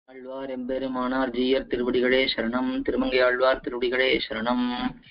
ஆழ்வார் எம்பெருமானார் ஜீயர் திருவடிகளே சரணம் திருமங்கை ஆழ்வார் திருவடிகளே சரணம்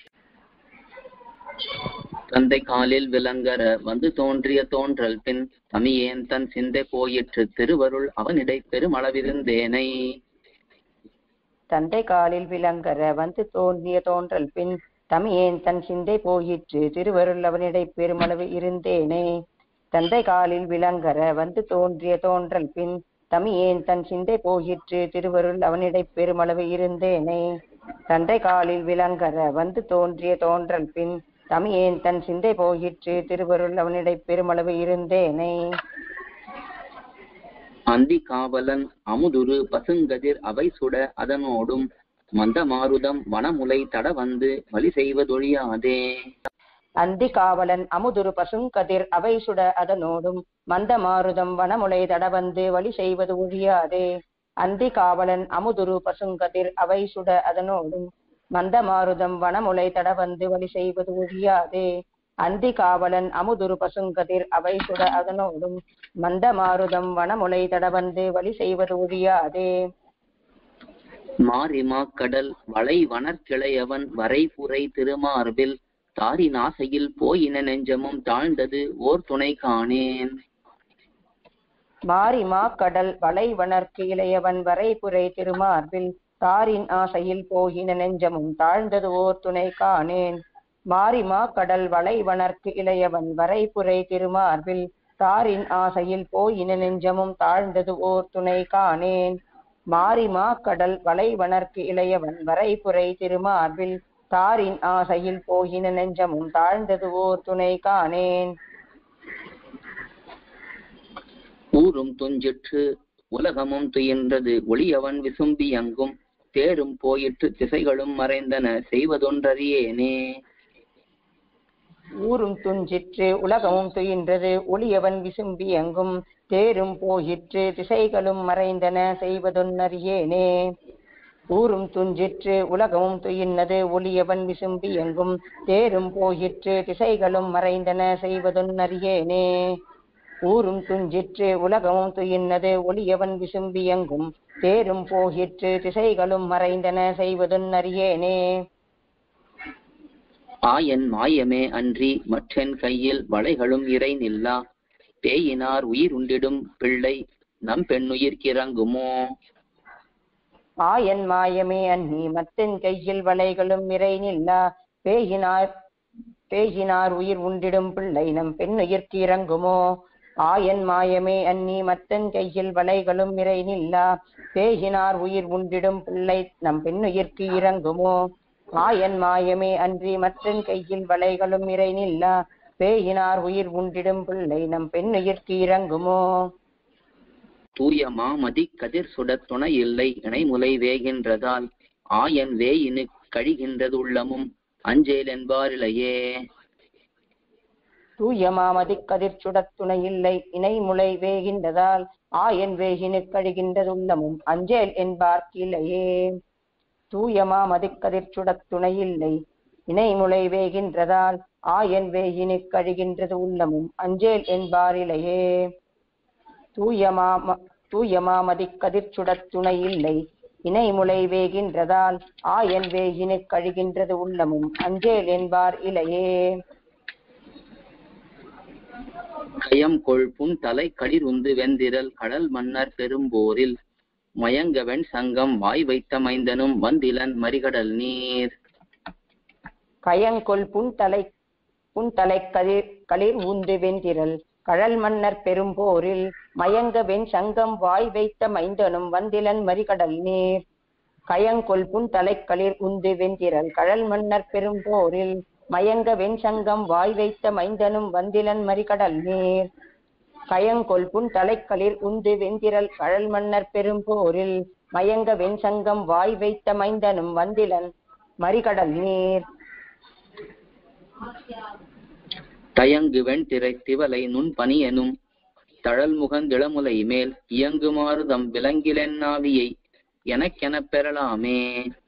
தந்தை காலில் விளங்கர வந்து தோன்றிய தோன்றல் பின் தமியேன் தன் சிந்தை போயிற்று திருவருள் அவனிடை பெருமளவிருந்தேனை தந்தை காலில் விளங்கர வந்து தோன்றிய தோன்றல் பின் தமியேன் தன் சிந்தை போயிற்று திருவருள் அவனிடை பெருமளவு இருந்தேனே தந்தை காலில் விளங்கர வந்து தோன்றிய தோன்றல் பின் தமியேன் தன் சிந்தை போயிற்று திருவருள் அவனிடை பெருமளவு இருந்தேனே தந்தை காலில் விளங்கர வந்து தோன்றிய தோன்றல் பின் தமியேன் தன் சிந்தை போயிற்று திருவருள் அவனிடை பெருமளவு இருந்தேனே அந்தி காவலன் அமுதுரு பசுங்கதிர் அவை சுட அதனோடும் மந்த மாருதம் வனமுலை தட வந்து வழி செய்வதொழியாதே அந்தி காவலன் அமுதுரு பசுங்கதிர் அவை சுட அதனோடும் மந்த மாருதம் வனமுலை தடவந்து வழி செய்வது ஒழியாதே அந்தி காவலன் அமுதுரு பசுங்கதிர் அவை சுட அதனோடும் மந்த மாருதம் வனமுலை தடவந்து வழி செய்வது ஒழியாதே அந்தி காவலன் அமுதுரு பசுங்கதிர் அவை சுட அதனோடும் மந்த மாருதம் வனமுலை தடவந்து வழி செய்வது ஒழியாதே மாரிமா கடல் வளை வனர்கிளையவன் வரைபுரை திருமார்பில் தாரி நாசையில் போயின நெஞ்சமும் தாழ்ந்தது ஓர் துணை காணேன் மாரிமா கடல் வளைவனர்க்கு இளையவன் வரைபுரை திருமார்பில் தாரின் ஆசையில் போயின நெஞ்சமும் தாழ்ந்தது ஓர் துணை காணேன் மாரிமா கடல் வளைவனர்க்கு இளையவன் வரைபுரை திருமார்பில் தாரின் ஆசையில் போயின நெஞ்சமும் தாழ்ந்தது ஓர் துணை காணேன் மாரிமா கடல் வளைவனர்க்கு இளையவன் வரைபுரை திருமார்பில் தாரின் ஆசையில் போயின நெஞ்சமும் தாழ்ந்தது ஓர் துணை காணேன் ஊரும் துஞ்சிற்று உலகமும் துயின்றது ஒளியவன் விசும்பி அங்கும் தேரும் போயிற்று திசைகளும் மறைந்தன செய்வதொன்றறியேனே ஊரும் துஞ்சிற்று உலகமும் துயின்றது ஒளியவன் விசும்பி எங்கும் தேரும் போயிற்று திசைகளும் மறைந்தன செய்வதொன்னறியேனே ஊரும் துஞ்சிற்று உலகமும் துயின்னது ஒளியவன் விசும்பி எங்கும் தேரும் போயிற்று திசைகளும் மறைந்தன செய்வதொன்னறியேனே ஊரும் துஞ்சிற்று உலகமும் துயின்னது ஒளியவன் விசும்பி எங்கும் தேரும் போயிற்று திசைகளும் மறைந்தன செய்வதொன்னறியேனே ஆயன் மாயமே அன்றி மற்றென் கையில் வளைகளும் இறை நில்லா பேயினார் உயிர் உண்டிடும் பிள்ளை நம் பெண்ணுயிர்க்கிறங்குமோ ஆயன் மாயமே அன்னி மத்தன் கையில் வளைகளும் இறை நில்லா பேயினார் பேயினார் உயிர் உண்டிடும் பிள்ளை நம் பெண்ணுயிர்க்கு இறங்குமோ ஆயன் மாயமே அன்னி மத்தன் கையில் வளைகளும் இறை நில்லா பேயினார் உயிர் உண்டிடும் பிள்ளை நம் பெண்ணுயிர்க்கு இறங்குமோ ஆயன் மாயமே அன்றி மற்றன் கையில் வளைகளும் இறை நில்லா பேயினார் உயிர் உண்டிடும் பிள்ளை நம் பெண்ணுயிர்க்கு இறங்குமோ தூய மாமதி கதிர் சுடத் துணை இல்லை இணைமுலை வேகின்றதால் ஆயன் வேயினு கழிகின்றதுள்ளமும் அஞ்சேல் என்பாரிலையே தூய மாமதி கதிர் சுடத் துணை இல்லை இணை முளை வேகின்றதால் ஆயன் வேகினு கழிகின்றதுள்ளமும் அஞ்சேல் என்பார்க்கில்லையே தூய மாமதி கதிர் சுடத் துணை இல்லை இணை முளை வேகின்றதால் ஆயன் வேகினு கழிகின்றது உள்ளமும் அஞ்சேல் என்பாரிலையே தூய மாம தூய மாமதி கதிர் சுடத் துணை இல்லை இணை முளை வேகின்றதால் ஆயன் வேகினு கழிகின்றது உள்ளமும் அஞ்சேல் என்பார் இலையே கயம் கொள் புன் தலை களிருந்து வெந்திரல் கடல் மன்னர் பெரும்போரில் மயங்கவன் சங்கம் வாய் வைத்த மைந்தனும் வந்திலன் மறிகடல் நீர் கயங்கொள் புன்தலை புன்தலை கதிர் களிர் உந்து வெந்திரல் கழல் மன்னர் பெரும்போரில் மயங்க வெண் சங்கம் வாய் வைத்த மைந்தனும் வந்திலன் மறிகடல் நீர் கயங்கொள் புன்தலை களிர் உந்து வெந்திரல் கழல் மன்னர் பெரும்போரில் மயங்க வெண் சங்கம் வாய் வைத்த மைந்தனும் வந்திலன் மறிகடல் நீர் கயங்கொள் புன் தலைக்களிர் உந்து வெந்திரல் கழல் மன்னர் பெரும்போரில் மயங்க வெண் சங்கம் வாய் வைத்த மைந்தனும் வந்திலன் மறிகடல் நீர் தயங்கு வெண்திரை திவலை நுண் பனியனும் தழல் முகந்திளமுலை மேல் இயங்குமாறு தம் விலங்கிலென்னாவியை எனக்கெனப் பெறலாமே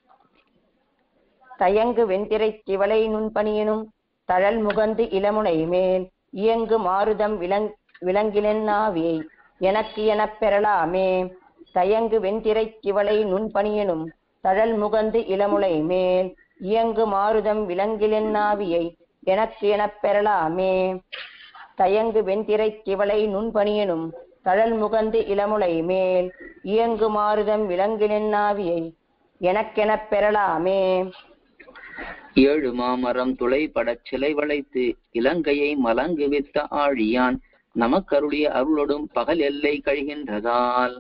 தயங்கு வெண்திரை திவலை நுண்பணியனும் தழல் முகந்து இளமுனை மேல் இயங்கு மாருதம் விலங் விலங்கிலென்னாவியை எனக்கு எனப் பெறலாமே தயங்கு வெண்திரைக் கிவளை நுண்பணியனும் தழல் முகந்து இளமுலை மேல் இயங்கு மாருதம் விலங்கிலென்னாவியை எனக்கு எனப் பெறலாமே தயங்கு வெண்திரைக் கிவளை நுண்பணியனும் தழல் முகந்து இளமுலை மேல் இயங்கு மாருதம் விலங்கிலென்னாவியை எனக்கெனப் பெறலாமே ஏழு மாமரம் துளைபடச் சிலை வளைத்து இலங்கையை மலங்குவித்த ஆழியான் நமக்கருளிய அருளொடும் பகல் எல்லை கழிகின்றதால்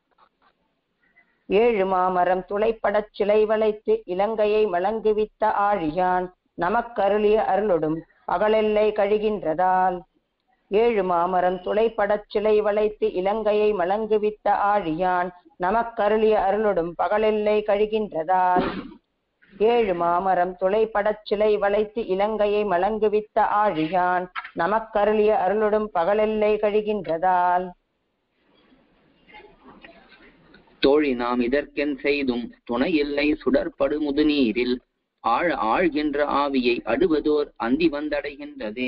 ஏழு மாமரம் துளைப்படச் சிலை வளைத்து இலங்கையை மலங்குவித்த ஆழியான் நமக்கருளிய அருளொடும் பகலெல்லை கழிகின்றதால் ஏழு மாமரம் துளைப்படச் சிலை வளைத்து இலங்கையை மலங்குவித்த ஆழியான் நமக்கருளிய அருளொடும் பகலெல்லை கழிகின்றதால் ஏழு மாமரம் துளைப்படச் சிலை வளைத்து இலங்கையை மலங்குவித்த ஆழியான் நமக்கருளிய அருளொடும் பகலெல்லை கழிகின்றதால் தோழி நாம் இதற்கென் செய்தும் துணை இல்லை சுடற்படு முதுநீரில் ஆழ ஆழ்கின்ற ஆவியை அடுவதோர் அந்தி வந்தடைகின்றதே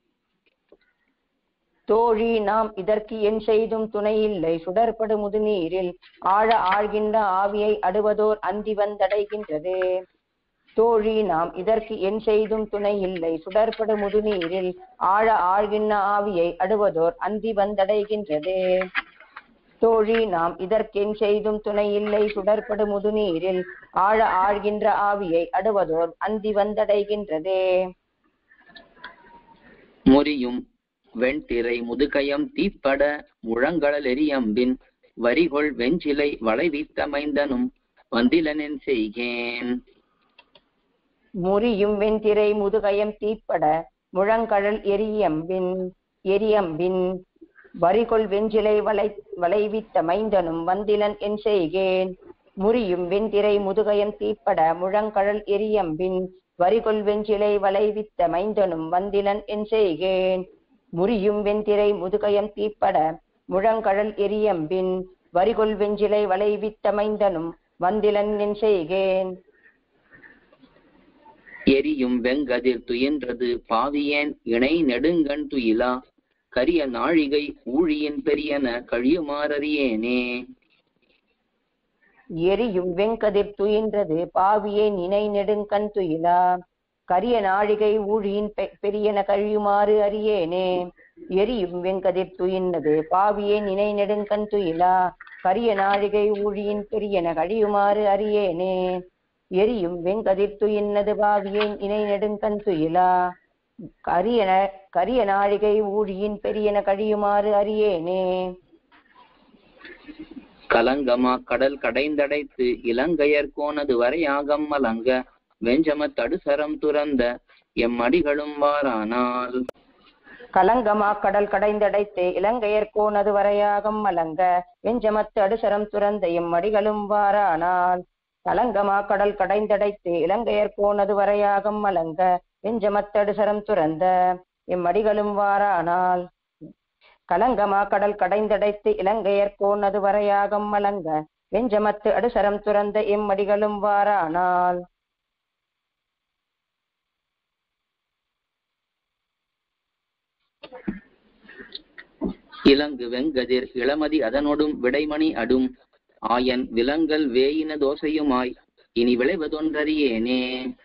தோழி நாம் இதற்கு என் செய்தும் துணையில்லை சுடர்படு முதுநீரில் ஆழ ஆழ்கின்ற ஆவியை அடுவதோர் அந்தி வந்தடைகின்றது தோழி நாம் இதற்கு என் செய்தும் துணையில்லை சுடர்படு முதுநீரில் ஆழ ஆழ்கின்ற ஆவியை அடுவதோர் அந்தி வந்தடைகின்றது தோழி நாம் இதற்கென் செய்தும் துணையில்லை சுடர்படு முதுநீரில் ஆழ ஆழ்கின்ற ஆவியை அடுவதோர் அந்தி வந்தடைகின்றது முறியும் வெண்திரை முதுகயம் தீப்பட முழங்கடல் எரியம்பின் வரிகொள் வெஞ்சிலை வளைவித்த மைந்தனும் வந்திலனென் செய்கேன் முறியும் வெண்திரை முதுகயம் தீப்பட முழங்கடல் எரியம்பின் எரியம்பின் வரிகொள் வெஞ்சிலை வளை வளைவித்த மைந்தனும் வந்திலன் என் செய்கேன் முறியும் வெண்திரை முதுகயம் தீப்பட முழங்கடல் எரியம்பின் வரிகொள் வெஞ்சிலை வளைவித்த மைந்தனும் வந்திலன் என் செய்கேன் முறியும் வெண்திரை முதுகயம் தீப்பட முழங்கடல் எரியம்பின் வரிகொள் வெஞ்சிலை வளைவித்த மைந்தனும் வந்திலன் என் செய்கேன் எரியும் வெங்கதிர் துயின்றது பாவியேன் இணை நெடுங்கண் துயிலா கரிய நாழிகை ஊழியின் பெரியன கழியுமாறறியேனே எரியும் வெங்கதிர் துயின்றது பாவியே நினை நெடுங்கண் துயிலா கரிய நாழிகை ஊழியின் பெ- பெரியன கழியுமாறு அறியேனே எரியும் வெங்கதிர் துயின்னது பாவியே நினை நெடுங்கண் துயிலா கரிய நாழிகை ஊழியின் பெரியன கழியுமாறு அறியேனே எரியும் வெங்கதிர் துயின்னது பாவியேன் இணை நெடுங்கண் துயிலா கரியன கரிய நாழிகை ஊழியின் பெரியன கழியுமாறு அறியேனே கலங்கமா கடல் கடைந்தடைத்து இலங்கையர் கோனது வரையாகம் மலங்க வெஞ்சம தடுசரம் துறந்த எம் அடிகளும் வாரானால் கலங்கமா கடல் கடைந்தடைத்து இலங்கையர் கோனது வரையாகம் மலங்க வெஞ்சமத்து அடுசரம் துறந்த எம் மடிகளும் வாரானால் கலங்கமா கடல் கடைந்தடைத்து இலங்கையர் கோனது வரையாகம் மலங்க வெஞ்சமத்து அடுசரம் துறந்த எம் மடிகளும் வாரானால் கலங்கமா கடல் கடைந்தடைத்து இலங்கையர் கோனது வரையாகம் மலங்க வெஞ்சமத்து அடுசரம் துறந்த எம் மடிகளும் வாரானால் இலங்கு வெங்கதிர் இளமதி அதனொடும் விடைமணி அடும் ஆயன் விலங்கல் வேயின தோசையுமாய் இனி விளைவதொன்றறியேனே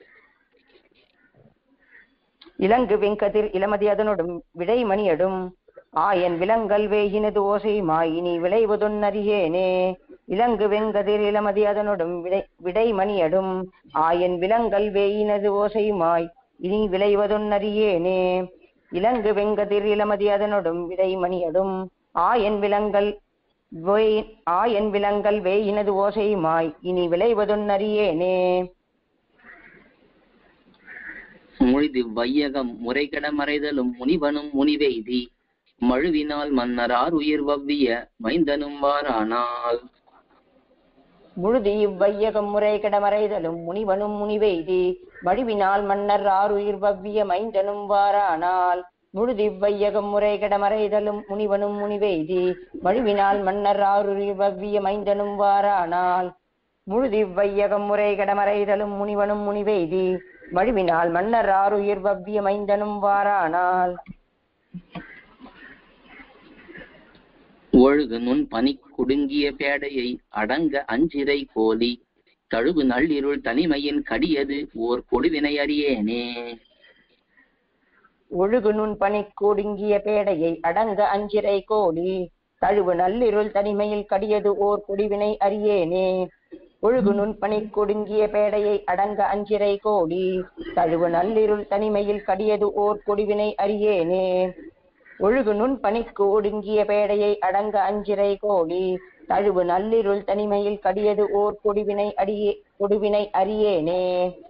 இலங்கு வெங்கதிர் இளமதி அதனொடும் விடைமணியடும் ஆயன் விலங்கல் வேயினது ஓசையுமாய் இனி விளைவதொன்னறியேனே இலங்கு வெங்கதிர் இளமதி அதனொடும் விடை விடைமணியடும் ஆயன் விலங்கல் வேயினது ஓசையுமாய் இனி விளைவதொன்னறியேனே இலங்கு வெங்கதிர் இளமதி அதனொடும் விடைமணியடும் ஆயன் விலங்கல் வேய் ஆயன் விலங்கல் வேயினது ஓசையுமாய் இனி விளைவதொன்னறியேனே முழிது வையகம் முறைகட மறைதலும் முனிவனும் முனிவெய்தி மழுவினால் மன்னரார் உயிர் வவ்விய மைந்தனும் வாரானால் முழுதி இவ்வையகம் முறை கிடமறைதலும் முனிவனும் முனிவெய்தி மழுவினால் மன்னர் ஆறுயிர் வவ்விய மைந்தனும் வாரானால் முழுதி இவ்வையகம் முறை கிடமறைதலும் முனிவனும் முனிவெய்தி மழுவினால் மன்னர் ஆறுயிர் வவ்விய மைந்தனும் வாரானால் முழுதி இவ்வையகம் முறை கிடமறைதலும் முனிவனும் முனிவெய்தி மழுவினால் மன்னர் ஆறுயிர் வவ்விய மைந்தனும் வாரானால் ஒழுகு நுண் பனி குடுங்கிய பேடையை அடங்க அஞ்சிரை கோலி தழுவு நள்ளிருள் தனிமையின் கடியது ஓர் கொடுவினை அறியேனே ஒழுகு நுண் பனி கூடுங்கிய பேடையை அடங்க அஞ்சிரை கோலி தழுவு நள்ளிருள் தனிமையில் கடியது ஓர் குடிவினை அறியேனே ஒழுகு நுண் பனி கொடுங்கிய பேடையை அடங்க அஞ்சிரை கோடி தழுவு நள்ளிருள் தனிமையில் கடியது ஓர் கொடிவினை அறியேனே ஒழுகு நுண் பனிக்கு ஒடுங்கிய பேடையை அடங்க அஞ்சிரை கோடி தழுவு நள்ளிருள் தனிமையில் கடியது ஓர் கொடிவினை அடியே கொடுவினை அறியேனே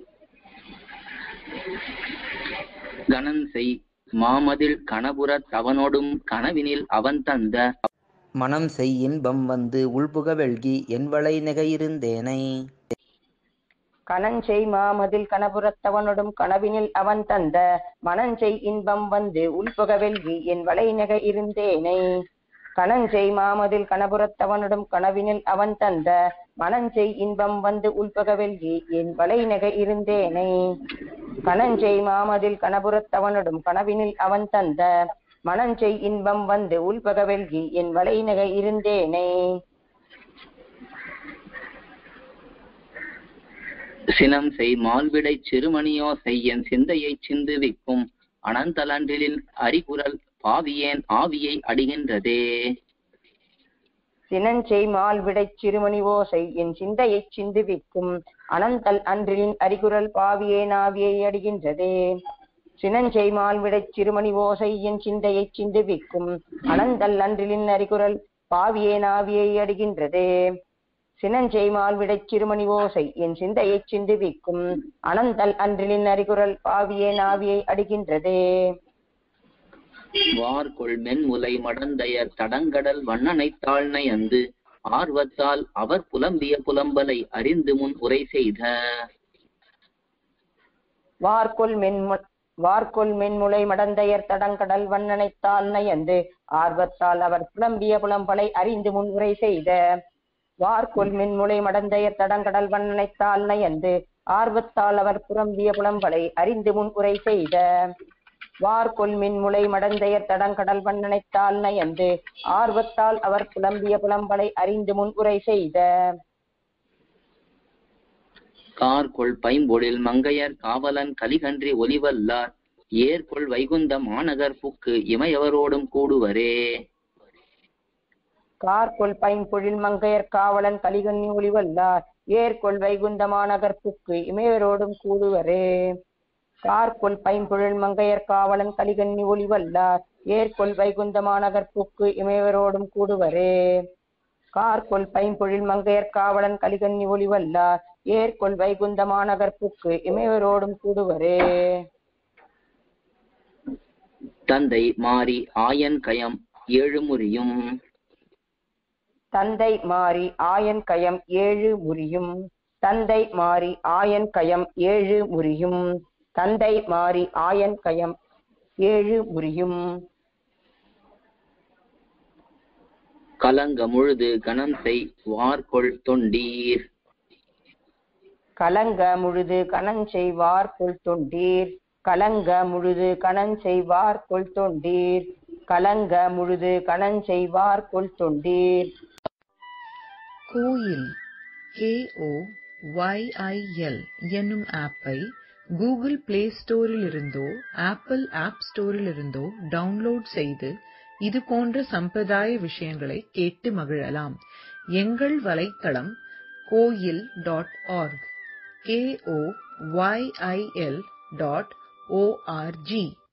கணன் செய் மாமதில் கணபுரத் அவனோடும் கனவினில் அவன் தந்த மனம் செய் இன்பம் வந்து உள்புக வெல்கி என்வளை நெகையிருந்தேனை கணஞ்செய் மாமதில் கணபுரத்தவனொடும் கனவினில் அவன் தந்த மனஞ்செய் இன்பம் வந்து உள்புக வெல்கி என் வளைநக இருந்தேனை கணஞ்செய் மாமதில் கணபுரத்தவனொடும் கனவினில் அவன் தந்த மனஞ்செய் இன்பம் வந்து உள்புக வெல்கி என் வளைநக இருந்தேனை கணஞ்செய் மாமதில் கணபுரத்தவனொடும் கனவினில் அவன் தந்த மனஞ்செய் இன்பம் வந்து உள்பக வெல்கி என் வளைநக இருந்தேனை சினம் செய் மால்விடை சிறுமணியோ செய்யன் சிந்தையை சிந்துவிக்கும் அனந்தலன்றிலின் அறிகுரல் பாவியேன் ஆவியை அடிகின்றதே சினஞ்செய் மால் விடைச் சிறுமணி ஓசை என் சிந்தையைச் சிந்துவிக்கும் அனந்தல் அன்றிலின் அறிகுரல் பாவியே நாவியை அடிகின்றதே சினஞ்செய் மால் விடைச் சிறுமணி ஓசை என் சிந்தையைச் சிந்துவிக்கும் அனந்தல் அன்றிலின் அறிகுரல் பாவியே நாவியை அடிகின்றதே சினஞ்செய் மால் விடைச் சிறுமணி ஓசை என் சிந்தையைச் சிந்துவிக்கும் அனந்தல் அன்றிலின் அறிகுரல் பாவியே நாவியை அடிகின்றதே வார்கொள் மென்முலை மடந்தையர் தடங்கடல் வண்ணனைத் தாழ்நயந்து ஆர்வத்தால் அவர் புலம்பிய புலம்பலை அறிந்து முன் உரை செய்த வார்கொல் மென்மு வார்கொல் மென்முளை மடந்தையர் தடங்கடல் வண்ணனைத்தால் நயந்து ஆர்வத்தால் அவர் புலம்பிய புலம்பலை அறிந்து முன்னுரை செய்த வார்கொல் மென்முளை மடந்தையர் தடங்கடல் வண்ணனைத்தால் நயந்து ஆர்வத்தால் அவர் புலம்பிய புலம்பலை அறிந்து முன் உரை செய்த வார்கொல் மின்முளை மடந்தையர் தடங்கடல் வண்ணனைத்தால் நயந்து ஆர்வத்தால் அவர் புலம்பிய புலம்பலை அறிந்து முன் உரை செய்த கார்கொள் பைம்பொழில் மங்கையர் காவலன் கலிகன்றி ஒலிவல்லார் ஏர்கொள் வைகுந்த மாநகர் புக்கு இமையவரோடும் கூடுவரே கார்கொள் பைம்பொழில் மங்கையர் காவலன் கலிகன்னி ஒளிவல்லார் ஏர்கொள் வைகுந்தமாநகர் புக்கு இமையரோடும் கூடுவரே கார்கொள் பைம்பொழில் மங்கையர் காவலன் கலிகன்னி ஒளிவல்லார் ஏர்கொள் வைகுந்தமாநகர் புக்கு இமையவரோடும் கூடுவரே கார்கொள் பைம்பொழில் மங்கையர் காவலன் கலிகன்னி ஒளிவல்லார் ஏர்கொள் வைகுந்தமாநகர் புக்கு இமையவரோடும் கூடுவரே தந்தை மாறி ஆயன் கயம் ஏழு முறியும் தந்தை மாறி ஆயன் கயம் ஏழு முறியும் தந்தை மாறி ஆயன் கயம் ஏழு முறியும் தந்தை மாறி ஆயன் கயம் ஏழு முறியும் கலங்க முழுது கணம் செய் வார்கொள் தொண்டீர் கலங்க முழுது கணன் செய்வார் கொள் தொண்டீர் கலங்க முழுது கணன் செய்வார் கொள் தொண்டீர் கலங்க முழுது கணன் செய்வார் கொள் தொண்டீர் கோயில் கேஓ ஒய்ஐஎல் என்னும் ஆப்பை கூகுள் பிளே ஸ்டோரிலிருந்தோ ஆப்பிள் ஆப் ஸ்டோரிலிருந்தோ டவுன்லோட் செய்து இது போன்ற சம்பிரதாய விஷயங்களை கேட்டு மகிழலாம் எங்கள் வலைத்தளம் Koyil dot org KO YIL dot O R G